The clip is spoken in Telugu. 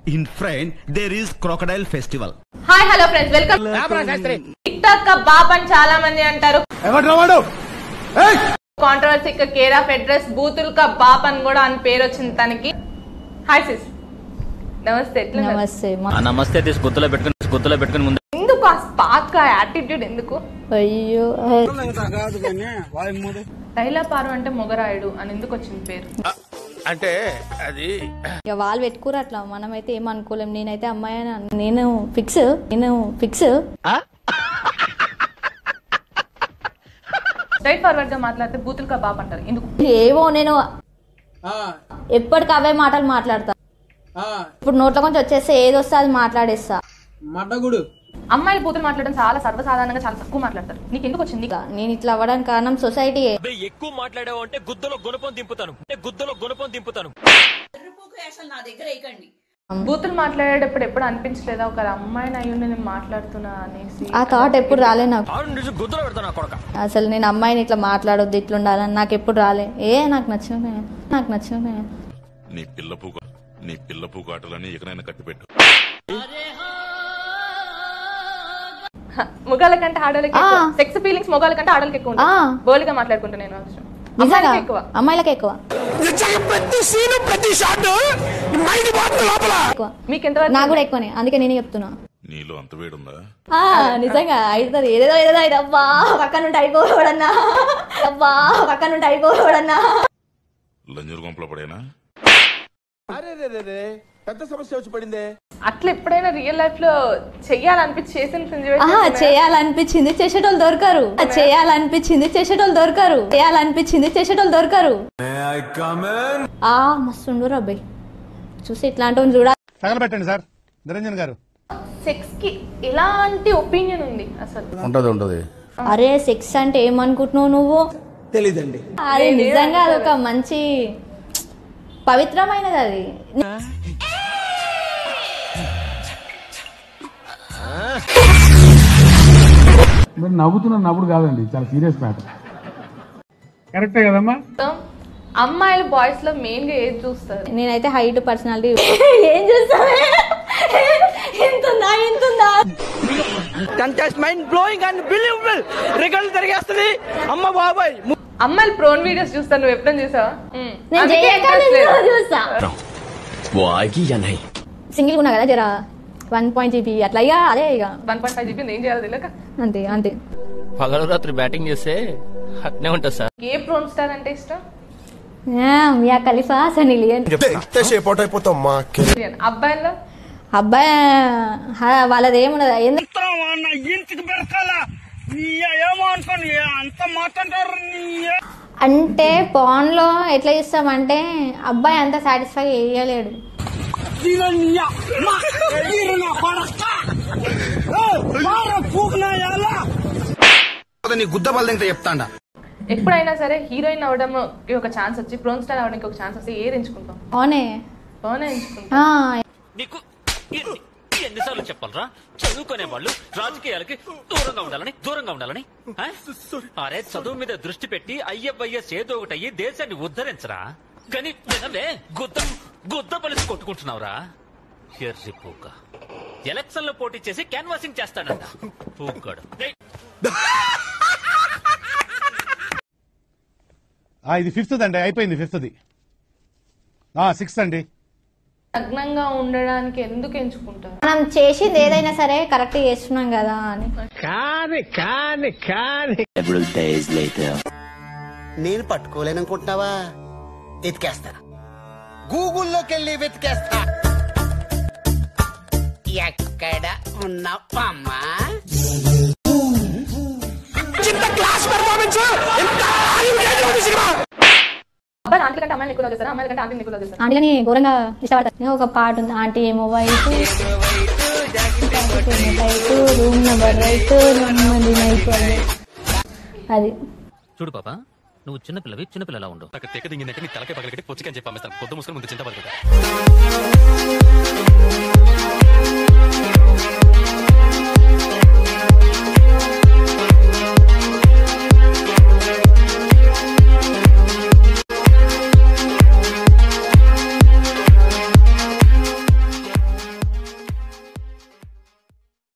In front, there is crocodile festival. Hi hello friends welcome TikTok బాబ్ అని చాలా మంది అంటారు కాంట్రవర్సీ కేర్ ఆఫ్ అడ్రస్ బూతుల్ కా బాప్ అని కూడా అని పేరు వచ్చింది తనకి హాయ్ సిస్ నమస్తే ఎట్లా ఉన్నారు? నమస్తే మా- ఆ నమస్తే తీసి గుర్తులో పెట్టుకుని గుర్తులో పెట్టుకుని ముందు ఎందుకు ఆ స్పార్క్ ఆ యాటిట్యూడ్ ఎందుకు అయ్యో లైలా పారు అంటే మొగరాయుడు అని ఎందుకు వచ్చింది పేరు అంటే అది ఇక వాళ్ళు పెట్టుకోరు అట్లా మనమైతే ఏం అనుకోలేం నేనైతే అమ్మాయి అని అన్- నేను ఫిక్స్ నేను ఫిక్స్ స్ట్రైట్ ఫార్వర్డ్ గా మాట్లాడితే బూతుల్ కా బాప్ అంటారు ఎందుకు ఏవో నేను ఎప్పటికి అవే మాటలు మాట్లాడతా ఇప్పుడు నోట్ల కొంచెం వచ్చేస్తే ఏది వస్తే అది మాట్లాడేస్తా మడ్డగుడు అమ్మాయిలు బూతులు మాట్లాడడం చాలా సర్వసాధారణంగా చాలా తక్కువ మాట్లాడతారు నీకు ఎందుకు వచ్చింది ఇక నేను ఇట్లా అవ్వడానికి కారణం సొసైటీ ఎక్కువ మాట్లాడావు అంటే గుద్దలో గుణపం దింపుతాను అంటే గుద్దలో గుణపం దింపుతాను బూతులు మాట్లాడేటప్పుడు ఎప్పుడు అనిపించలేదా ఒక అమ్మాయిని అయ్యి ఉండి నేను మాట్లాడుతున్నా అనేసి ఆ థాట్ ఎప్పుడు రాలే నాకు ఆడు నిజం గుద్దలో పెడతాను నా కొడక అసలు నేను అమ్మాయిని ఇట్లా మాట్లాడొద్దు ఇట్లా ఉండాలని నాకు ఎప్పుడు రాలే ఏ నాకు నచ్చిన నాకు నచ్చిన నీ పిల్ల పూక నీ పిల్ల పూకాటలని ఎకనైనా కట్టిపెట్టు మొగాల కంటే ఆడవాళ్ళకి ఆ. సెక్స్ ఫీలింగ్స్ మొగాల కంటే ఆడవాళ్ళకి ఎక్కువ ఆ. ఉంటాయి బోలిగా మాట్లాడుకుంటా నేను అవసరం నిజంగా అమ్మాయిలకి ఎక్కువ అమ్మాయిలకే ఎక్కువ ప్రతి సీను ప్రతి షాట్ మైండ్ పోతుంది లోపల ఎక్కువ మీకు ఎంతవరకు నాకు కూడా ఎక్కువనే అందుకే నేనే చెప్తున్నా నీలో అంత వేడుందా ఆ, నిజంగా అవుతుంది ఏదేదో ఏదేదో అయితే అబ్బా పక్క నుండి అయిపోవడన్నా అబ్బా పక్క నుండి అయిపోవడన్నా లంజూరు గుంపలో పడేనా అరే రే రే రే పెద్ద సమస్య వచ్చి పడిందే అట్లా ఎప్పుడైనా రియల్ లైఫ్ లో చెయ్యాలనిపించి చేసిన ఆహా సిచ్యువేషన్ చేయాలనిపించింది చేసేటోళ్ళు దొరకరు చేయాలనిపించింది చేసేటోళ్ళు దొరకరు చేయాలనిపించింది చేసేటోళ్ళు దొరకరు ఆ మస్తు ఉండరు అబ్బాయి చూసి ఇట్లాంటి చూడాలి తగలబెట్టండి సార్ నిరంజన్ గారు సెక్స్ కి ఎలాంటి ఒపీనియన్ ఉంది అసలు ఉంటది ఉంటది అరే సెక్స్ అంటే ఏమనుకుంటున్నావు నువ్వు తెలీదండి అరే నిజంగా అదొక మంచి పవిత్రమైనది అది మీరు నవ్వుతున్న నవ్వుడు కాదండి చాలా సీరియస్ మ్యాటర్ కరెక్టే కదమ్మా అమ్మాయిలు బాయ్స్ లో మెయిన్ గా ఏది చూస్తారు నేనైతే హైట్ పర్సనాలిటీ ఏం చూస్తావే ఎంతుందా ఎంతుందా contest mind blowing and believable రికార్డులు తిరిగేస్తుంది అమ్మ బాబాయ్ అమ్మాయిలు ప్రోన్ వీడియోస్ చూస్తాను నువ్వు ఎప్పుడైనా చూసావా ఉమ్. నేను అందుకే చేయక interest లేదు. చూస్తా సింగిల్ ఉన్నా కదా జరా వన్ పాయింట్ జీబీ అట్లా ఇక అదే ఇక 1.5 జీబీ ఏం చేయాలో తెలియక అంతే అంతే పగలు రాత్రి బ్యాటింగ్ చేస్తే అట్నే ఉంటుంది సార్ ఏ ప్రోన్ స్టార్ అంటే ఇష్టం ఆ, మియా ఖలీఫా సనీ లియోన్ ఎంతసేపు అవుట్ అయిపోతాం మా అబ్బాయిల్లో అబ్బాయి హా, వాళ్ళది ఏమున్నది ఎందుకు ఇంటికి పెరకాల ఏమో అనుకోని అంత మాట్లాడారు అంటే పాన్ లో ఎట్లా చూస్తామంటే అబ్బాయి అంత సాటిస్ఫై చేయలేడు నీ గుద్ద బలదంటే చెప్తాండా ఎప్పుడైనా సరే హీరోయిన్ అవడం ఒక ఛాన్స్ వచ్చి ప్రోన్ స్టార్ అవడానికి ఒక ఛాన్స్ వస్తే ఏది ఎంచుకుంటాం అవునే బాగానే ఎంచుకుంటాం ఆ, నీకు ఎన్ని- ఎన్నిసార్లు చెప్పాలరా చదువుకునే వాళ్ళు రాజకీయాలకి దూరంగా ఉండాలని దూరంగా ఉండాలని ఆ? అరే చదువు మీద దృష్టి పెట్టి అయ్యవయ్యస్ ఏదో ఒకటి అయ్యి దేశాన్ని ఉద్ధరించరా కానీ వినలే గుద్ద గుద్ద పలిసి కొట్టుకుంటున్నావురా ఎర్రి పూక ఎలక్షన్ లో పోటీ చేసి క్యాన్వాసింగ్ చేస్తాడంట పూగాడు ఏయ్, ఆ, ఇది ఫిఫ్త్ అండి అయిపోయింది ఫిఫ్త్ది సిక్స్త్ అండి నగ్నంగా ఉండడానికి ఎందుకు ఎంచుకుంటారు మనం చేసింది ఏదైనా సరే కరెక్ట్ చేస్తున్నాం కదా అని కాని కాని కాని నేను పట్టుకోలేననుకుంటున్నావా ఎతికేస్తా గూగుల్లోకి వెళ్ళి వెతికేస్తా ఎక్కడ ఉన్నావమ్మా క్లాస్ పర్ఫార్మెన్స్ ఎంత సినిమా అబ్బాయి ఆంటీ కంటే అమ్మాయిని ఎక్కువ చేస్తారు అమ్మాయిల కంటే ఆంటీని ఎక్కువ చేస్తారు ఆంటీలని ఘోరంగా ఇష్టపడతాను ఒక పాట ఉంది ఆంటీ ఏమో వైట్ రూమ్ నెంబర్ రైట్ నెమ్మది నైట్ అది చూడు పాప నువ్వు చిన్నపిల్లవి చిన్నపిల్లలా ఉండు తెక్క దింగిందంటే నీ తలకే పగలగట్టి పొచ్చికని చెప్పి పంపిస్తాను పొద్దు ముసుకొని ముందు చింత